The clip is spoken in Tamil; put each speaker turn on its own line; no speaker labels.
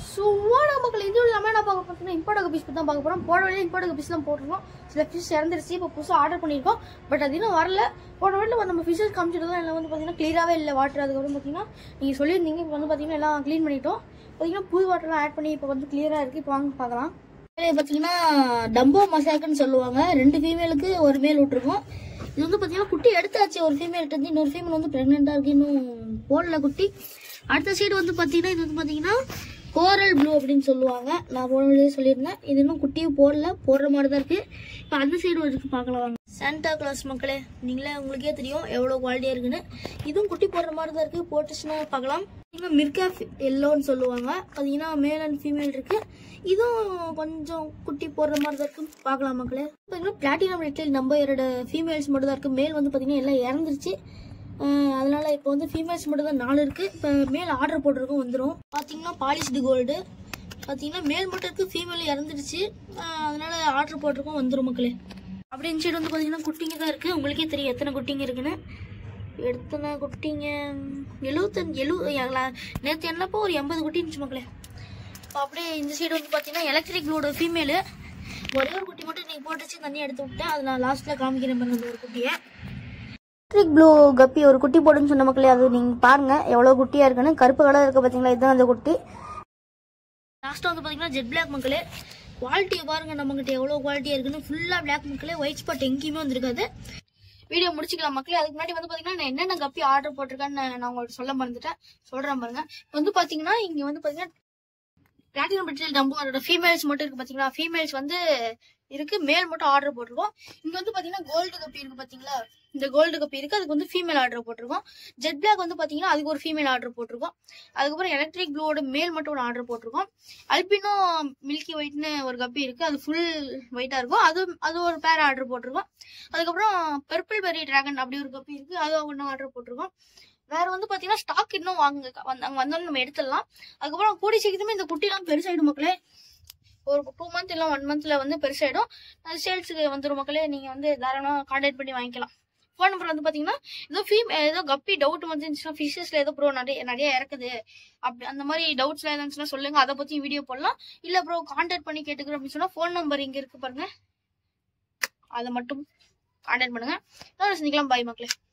ஸோ மக்கள் இது இல்லாமல் என்ன பார்க்க போகிறோம்னா இம்போர்ட் கப்பீஸ் பற்றி தான் பார்க்க போகிறோம் போன வழியில் இம்போர்ட் கப்பீஸ் தான் போட்டிருக்கோம் சில ஃபிஷ் இறந்துருச்சு இப்போ புதுசாக ஆர்டர் பண்ணியிருக்கோம் பட் அது இன்னும் வரல போன வழியில் நம்ம ஃபிஷஸ் காமிச்சிட்டு தான் எல்லாம் வந்து பார்த்தீங்கன்னா கிளியராகவே இல்லை வாட்டர் அதுக்கப்புறம் பார்த்தீங்கன்னா நீங்கள் சொல்லியிருந்தீங்க இப்போ வந்து பார்த்தீங்கன்னா எல்லாம் க்ளீன் பண்ணிட்டோம் பார்த்தீங்கன்னா புது வாட்டர்லாம் ஆட் பண்ணி இப்போ வந்து கிளியராக இருக்குது இப்போ வாங்க பார்க்கலாம் இதுல பார்த்தீங்கன்னா டம்போ மசாக்குன்னு சொல்லுவாங்க ரெண்டு ஃபீமேலுக்கு ஒரு மேல் விட்டுருக்கோம் இது வந்து பார்த்தீங்கன்னா குட்டி எடுத்தாச்சு ஒரு ஃபீமேல் இருந்து இன்னொரு ஃபீமேல் வந்து ப்ரெக்னெண்ட்டாக இருக்கு இன்னும் போடல குட்டி அடுத்த சைடு வந்து பார்த்தீங்கன்னா இது வந்து பார்த்தீங்கன்னா கோரல் ப்ளூ அப்படின்னு சொல்லுவாங்க நான் போன வீடியோ சொல்லியிருந்தேன் இது இன்னும் குட்டியும் போடல போடுற மாதிரி தான் இருக்கு இப்போ அந்த சைடு இருக்கு பார்க்கலாம் வாங்க சாண்டா கிளாஸ் மக்களே நீங்களே உங்களுக்கே தெரியும் எவ்வளோ குவாலிட்டியாக இருக்குன்னு இதுவும் குட்டி போடுற மாதிரி தான் இருக்கு போட்டுச்சுன்னா பார்க்கலாம் பார்த்தீங்கன்னா மிர்கா எல்லோன்னு சொல்லுவாங்க பார்த்தீங்கன்னா மேல் அண்ட் ஃபீமேல் இருக்கு இதுவும் கொஞ்சம் குட்டி போடுற மாதிரி தான் இருக்கு பார்க்கலாம் மக்களே பார்த்தீங்கன்னா பிளாட்டினம் ரெட்டில் நம்ம இரண்டு ஃபீமேல்ஸ் மட்டும் தான் இருக்கு மேல் வந்து பார்த்தீங்கன்னா எல்லாம் இறந்துருச்சு அஹ் அதனால இப்போ வந்து ஃபீமேல்ஸ் மட்டும் தான் நாலு இருக்கு இப்போ மேல் ஆர்டர் போட்டிருக்கோம் வந்துடும் பார்த்தீங்கன்னா பாலிஷ்டு கோல்டு பார்த்தீங்கன்னா மேல் மட்டும் இருக்கு ஃபீமேல் இறந்துடுச்சு அஹ் அதனால ஆர்டர் போட்டிருக்கோம் வந்துடும் மக்களே அப்படி இந்த சைடு வந்து பார்த்தீங்கன்னா குட்டிங்க தான் இருக்கு உங்களுக்கே தெரியும் எத்தனை குட்டிங்க இருக்குன்னு எத்தனை குட்டிங்க எழுபத்தஞ்சு எழு நேற்று என்னப்போ ஒரு எண்பது குட்டி இருந்துச்சு மக்களே இப்போ அப்படியே இந்த சைடு வந்து பார்த்தீங்கன்னா எலக்ட்ரிக் ப்ளூட ஃபீமேலு ஒரே ஒரு குட்டி மட்டும் நீங்கள் போட்டுச்சு தண்ணி எடுத்து விட்டேன் அதை நான் லாஸ்ட்டில் காமிக்கிறேன் பாருங்க அந்த ஒரு குட்டியை எலக்ட்ரிக் ப்ளூ கப்பி ஒரு குட்டி போடுன்னு சொன்ன மக்களே அது நீங்கள் பாருங்க எவ்வளோ குட்டியாக இருக்குன்னு கருப்பு கலர் இருக்கு பார்த்தீங்களா இதுதான் அந்த குட்டி லாஸ்ட்டாக வந்து பார்த்தீங்கன்னா ஜெட் பிளாக் மக்களே குவாலிட்டியை பாருங்க நம்மகிட்ட எவ்வளோ குவாலிட்டியாக இருக்குன்னு ஃபுல்லாக பிளாக் மக்களே ஒயிட் ஸ்பாட் எங்கேயுமே வந்திருக்காது வீடியோ முடிச்சுக்கலாம் மக்களே அதுக்கு முன்னாடி வந்து பார்த்தீங்கன்னா நான் என்னென்ன கப்பி ஆர்டர் போட்டிருக்கேன்னு நான் உங்களுக்கு சொல்ல மறந்துட்டேன் சொல்கிறேன் பாருங்க இப்போ வந்து பார்த்தீங்கன்னா இங்கே வந்து பார்த்தீங்கன்னா பிளாட்டினம் பிரிட்டில் டம்போட ஃபீமேல்ஸ் மட்டும் இருக்கு பாத்தீங்களா ஃபீமேல்ஸ் வந்து இருக்கு மேல் மட்டும் ஆர்டர் போட்டிருக்கோம் இங்க வந்து பாத்தீங்கன்னா கோல்டு கப்பி இருக்கு பாத்தீங்களா இந்த கோல்டு கப்பி இருக்கு அதுக்கு வந்து ஃபீமேல் ஆர்டர் போட்டிருக்கோம் ஜெட் பிளாக் வந்து பாத்தீங்கன்னா அதுக்கு ஒரு ஃபீமேல் ஆர்டர் போட்டிருக்கோம் அதுக்கப்புறம் எலக்ட்ரிக் ப்ளூவோட மேல் மட்டும் ஒரு ஆர்டர் போட்டிருக்கோம் அல்பினோ மில்கி ஒயிட்னு ஒரு கப்பி இருக்கு அது ஃபுல் ஒயிட்டா இருக்கும் அது அது ஒரு பேர் ஆர்டர் போட்டிருக்கோம் அதுக்கப்புறம் பெர்பிள் பெரி டிராகன் அப்படி ஒரு கப்பி இருக்கு அது ஒன்று ஆர்டர் போட்டிருக்கோம் வேற வந்து பாத்தீங்கன்னா ஸ்டாக் இன்னும் வாங்க வந்து அங்க வந்தோன்னு நம்ம எடுத்துடலாம் அதுக்கப்புறம் கூடி சீக்கிரமே இந்த குட்டிலாம் பெருசாயிடும் மக்களே ஒரு டூ மந்த் இல்லை ஒன் மந்த்ல வந்து பெருசாயிடும் அது சேல்ஸுக்கு வந்துடும் மக்களே நீங்க வந்து தாராளமாக கான்டாக்ட் பண்ணி வாங்கிக்கலாம் ஃபோன் நம்பர் வந்து பாத்தீங்கன்னா ஏதோ ஃபீம் ஏதோ கப்பி டவுட் வந்துருந்துச்சுன்னா ஃபிஷஸ்ல ஏதோ ப்ரோ நிறைய நிறைய இறக்குது அப்படி அந்த மாதிரி டவுட்ஸ்லாம் இருந்துச்சுன்னா சொல்லுங்க அதை பத்தி வீடியோ போடலாம் இல்ல ப்ரோ கான்டாக்ட் பண்ணி கேட்டுக்கிறோம் அப்படின்னு சொன்னா ஃபோன் நம்பர் இங்க இருக்கு பாருங்க அதை மட்டும் கான்டாக்ட் பண்ணுங்க நான் சந்திக்கலாம் பாய் மக்களே